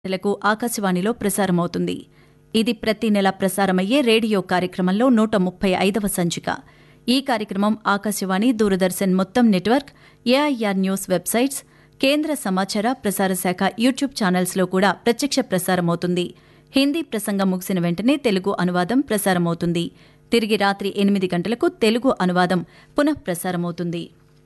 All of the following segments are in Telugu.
గంటలకు ఆకాశవాణిలో ప్రసారమవుతుంది ఇది ప్రతి నెల ప్రసారమయ్యే రేడియో కార్యక్రమంలో నూట ముప్పై ఐదవ సంచిక ఈ కార్యక్రమం ఆకాశవాణి దూరదర్శన్ మొత్తం నెట్వర్క్ ఏఐఆర్ న్యూస్ వెబ్సైట్స్ కేంద్ర సమాచార ప్రసార శాఖ యూట్యూబ్ ఛానల్స్లో కూడా ప్రత్యక్ష ప్రసారమవుతుంది హిందీ ప్రసంగం ముగిసిన వెంటనే తెలుగు అనువాదం ప్రసారమవుతుంది తిరిగి రాత్రి ఎనిమిది గంటలకు తెలుగు అనువాదం పునః ప్రసారమవుతుంది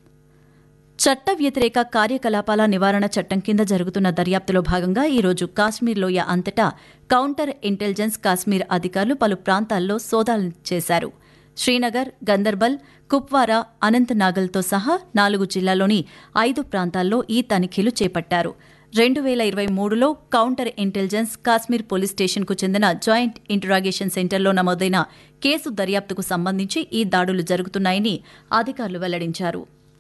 చట్ట వ్యతిరేక కార్యకలాపాల నివారణ చట్టం కింద జరుగుతున్న దర్యాప్తులో భాగంగా ఈరోజు కాశ్మీర్ లోయ అంతటా కౌంటర్ ఇంటెలిజెన్స్ కాశ్మీర్ అధికారులు పలు ప్రాంతాల్లో సోదాలు చేశారు శ్రీనగర్ గందర్బల్ కుప్వారా అనంతనాగల్తో సహా నాలుగు జిల్లాల్లోని ఐదు ప్రాంతాల్లో ఈ తనిఖీలు చేపట్టారు రెండు వేల ఇరవై మూడులో కౌంటర్ ఇంటెలిజెన్స్ కాశ్మీర్ పోలీస్ స్టేషన్కు చెందిన జాయింట్ ఇంటరాగేషన్ సెంటర్లో నమోదైన కేసు దర్యాప్తుకు సంబంధించి ఈ దాడులు జరుగుతున్నాయని అధికారులు వెల్లడించారు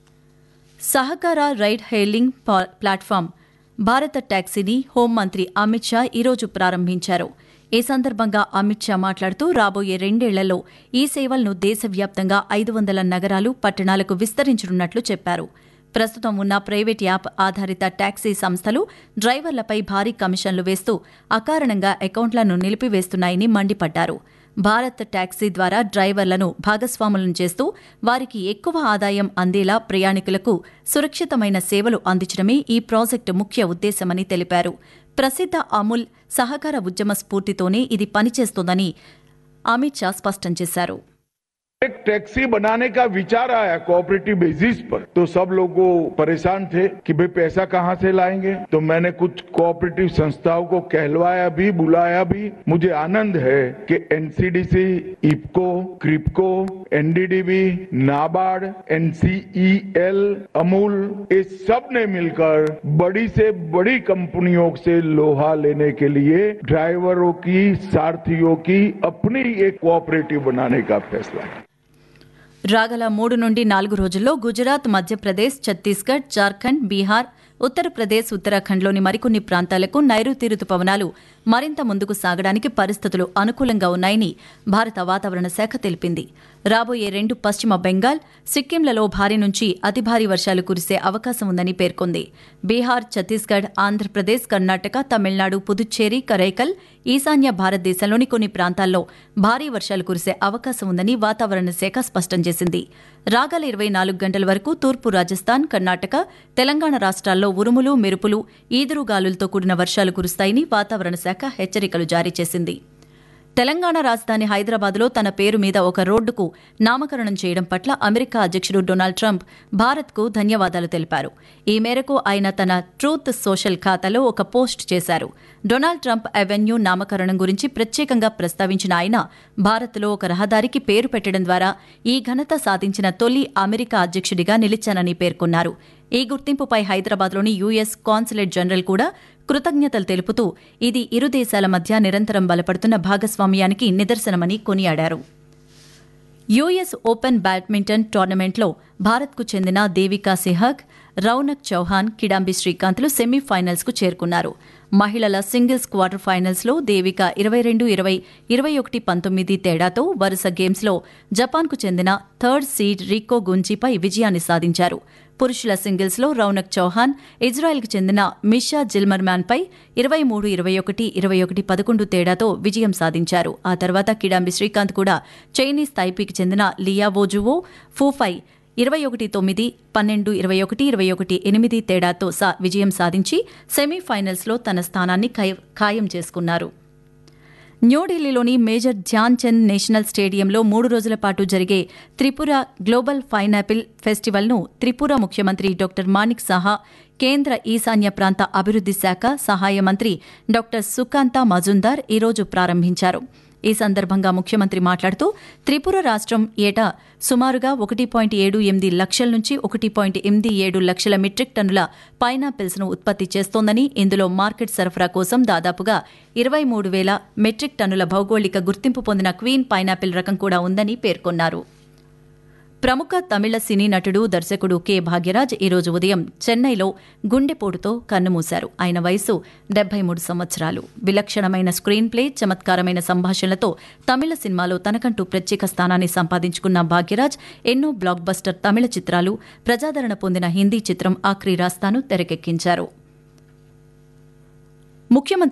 సహకార రైడ్ హెయిలింగ్ పా- ప్లాట్ఫామ్ భారత ట్యాక్సీని హోంమంత్రి అమిత్ షా ఈరోజు ప్రారంభించారు ఈ సందర్భంగా అమిత్ షా మాట్లాడుతూ రాబోయే రెండేళ్లలో ఈ సేవలను దేశవ్యాప్తంగా ఐదు వందల నగరాలు పట్టణాలకు విస్తరించనున్నట్లు చెప్పారు ప్రస్తుతం ఉన్న ప్రైవేట్ యాప్ ఆధారిత ట్యాక్సీ సంస్థలు డ్రైవర్లపై భారీ కమిషన్లు వేస్తూ అకారణంగా అకౌంట్లను నిలిపివేస్తున్నాయని మండిపడ్డారు భారత్ ట్యాక్సీ ద్వారా డ్రైవర్లను భాగస్వాములను చేస్తూ వారికి ఎక్కువ ఆదాయం అందేలా ప్రయాణికులకు సురక్షితమైన సేవలు అందించడమే ఈ ప్రాజెక్టు ముఖ్య ఉద్దేశమని తెలిపారు ప్రసిద్ధ అమూల్ సహకార ఉద్యమ స్ఫూర్తితోనే ఇది పనిచేస్తోందని అమిత్ షా స్పష్టం చేశారు एक टैक्सी बनाने का विचार आया कोऑपरेटिव बेसिस पर तो सब लोग वो परेशान थे कि भाई पैसा कहाँ से लाएंगे तो मैंने कुछ कोऑपरेटिव संस्थाओं को कहलवाया भी बुलाया भी मुझे आनंद है कि NCDC IFFCO KRIBHCO NDDB NABARD NCEL Amul इस सब ने मिलकर बड़ी से बड़ी कंपनियों से लोहा लेने के लिए ड्राइवरों की सारथियों की अपनी एक कोऑपरेटिव बनाने का फैसला किया రాగల మూడు నుండి నాలుగు రోజుల్లో గుజరాత్ మధ్యప్రదేశ్ ఛత్తీస్గఢ్ జార్ఖండ్ బీహార్ ఉత్తరప్రదేశ్ ఉత్తరాఖండ్లోని మరికొన్ని ప్రాంతాలకు నైరుతి రుతుపవనాలు మరింత ముందుకు సాగడానికి పరిస్థితులు అనుకూలంగా ఉన్నాయని భారత వాతావరణ శాఖ తెలిపింది రాబోయే రెండు పశ్చిమ బెంగాల్ సిక్కింలలో భారీ నుంచి అతి భారీ వర్షాలు కురిసే అవకాశం ఉందని పేర్కొంది బీహార్ ఛత్తీస్గఢ్ ఆంధ్రప్రదేశ్ కర్ణాటక తమిళనాడు పుదుచ్చేరి కరైకల్ ఈశాన్య భారతదేశంలోని కొన్ని ప్రాంతాల్లో భారీ వర్షాలు కురిసే అవకాశం ఉందని వాతావరణ శాఖ స్పష్టం చేసింది రాగల ఇరవై నాలుగు గంటల వరకు తూర్పు రాజస్థాన్ కర్ణాటక తెలంగాణ రాష్ట్రాల్లో ఉరుములు మెరుపులు ఈదురుగాలులతో కూడిన వర్షాలు కురుస్తాయని వాతావరణ శాఖ హెచ్చరికలు జారీ చేసింది తెలంగాణ రాజధాని హైదరాబాద్లో తన పేరు మీద ఒక రోడ్డుకు నామకరణం చేయడం పట్ల అమెరికా అధ్యక్షుడు డొనాల్డ్ ట్రంప్ భారత్కు ధన్యవాదాలు తెలిపారు ఈ మేరకు ఆయన తన ట్రూత్ సోషల్ ఖాతాలో ఒక పోస్ట్ చేశారు డొనాల్డ్ ట్రంప్ అవెన్యూ నామకరణం గురించి ప్రత్యేకంగా ప్రస్తావించిన ఆయన భారత్లో ఒక రహదారికి పేరు పెట్టడం ద్వారా ఈ ఘనత సాధించిన తొలి అమెరికా అధ్యక్షుడిగా నిలిచానని పేర్కొన్నారు ఈ గుర్తింపుపై హైదరాబాద్లోని యూఎస్ కాన్సులేట్ జనరల్ కూడా కృతజ్ఞతలు తెలుపుతూ ఇది ఇరు దేశాల మధ్య నిరంతరం బలపడుతున్న భాగస్వామ్యానికి నిదర్శనమని కొనియాడారు యూఎస్ ఓపెన్ బ్యాడ్మింటన్ టోర్నమెంట్లో భారత్కు చెందిన దేవికా సెహగ్ రౌనక్ చౌహాన్ కిడాంబి శ్రీకాంత్లు సెమీఫైనల్స్కు చేరుకున్నారు మహిళల సింగిల్స్ క్వార్టర్ ఫైనల్స్లో దేవిక ఇరవై రెండు ఇరవై ఇరవై ఒకటి పంతొమ్మిది తేడాతో వరుస గేమ్స్లో జపాన్కు చెందిన థర్డ్ సీడ్ రికో గుంజీపై విజయాన్ని సాధించారు పురుషుల సింగిల్స్లో రౌనక్ చౌహాన్ ఇజ్రాయెల్కు చెందిన మిషా జిల్మర్మ్యాన్పై ఇరవై మూడు ఇరవై ఒకటి ఇరవై ఒకటి పదకొండు తేడాతో విజయం సాధించారు ఆ తర్వాత కిడాంబి శ్రీకాంత్ కూడా చైనీస్ తైపీకి చెందిన లియా వోజువో ఫూఫై ఇరవై ఒకటి తొమ్మిది పన్నెండు ఇరవై ఒకటి ఇరవై ఒకటి ఎనిమిది తేడాతో సా విజయం సాధించి సెమీఫైనల్స్లో తన స్థానాన్ని ఖాయ- ఖాయం చేసుకున్నారు న్యూఢిల్లీలోని మేజర్ ధ్యాన్ చంద్ నేషనల్ స్టేడియంలో మూడు రోజుల పాటు జరిగే త్రిపుర గ్లోబల్ పైనాపిల్ ఫెస్టివల్ను త్రిపుర ముఖ్యమంత్రి డాక్టర్ మాణిక్ సాహా కేంద్ర ఈశాన్య ప్రాంత అభివృద్ది శాఖ సహాయ మంత్రి డాక్టర్ సుకాంత మజుందార్ ఈరోజు ప్రారంభించారు ఈ సందర్భంగా ముఖ్యమంత్రి మాట్లాడుతూ త్రిపుర రాష్ట్రం ఏటా సుమారుగా ఒకటి పాయింట్ ఏడు ఎనిమిది లక్షల నుంచి ఒకటి పాయింట్ ఎనిమిది ఏడు లక్షల మెట్రిక్ టన్నుల పైనాపిల్స్ ను ఉత్పత్తి చేస్తోందని ఇందులో మార్కెట్ సరఫరా కోసం దాదాపుగా ఇరవై మూడు వేల మెట్రిక్ టన్నుల భౌగోళిక గుర్తింపు పొందిన క్వీన్ పైనాపిల్ రకం కూడా ఉందని పేర్కొన్నారు ప్రముఖ తమిళ సినీ నటుడు దర్శకుడు కె భాగ్యరాజ్ ఈరోజు ఉదయం చెన్నైలో గుండెపోటుతో కన్నుమూశారు ఆయన వయసు డెబ్బై మూడు సంవత్సరాలు విలక్షణమైన స్క్రీన్ ప్లే చమత్కారమైన సంభాషణలతో తమిళ సినిమాలో తనకంటూ ప్రత్యేక స్థానాన్ని సంపాదించుకున్న భాగ్యరాజ్ ఎన్నో బ్లాక్ బస్టర్ తమిళ చిత్రాలు ప్రజాదరణ పొందిన హిందీ చిత్రం ఆఖరి రాస్తాను తెరకెక్కించారు ముఖ్యమంత్రి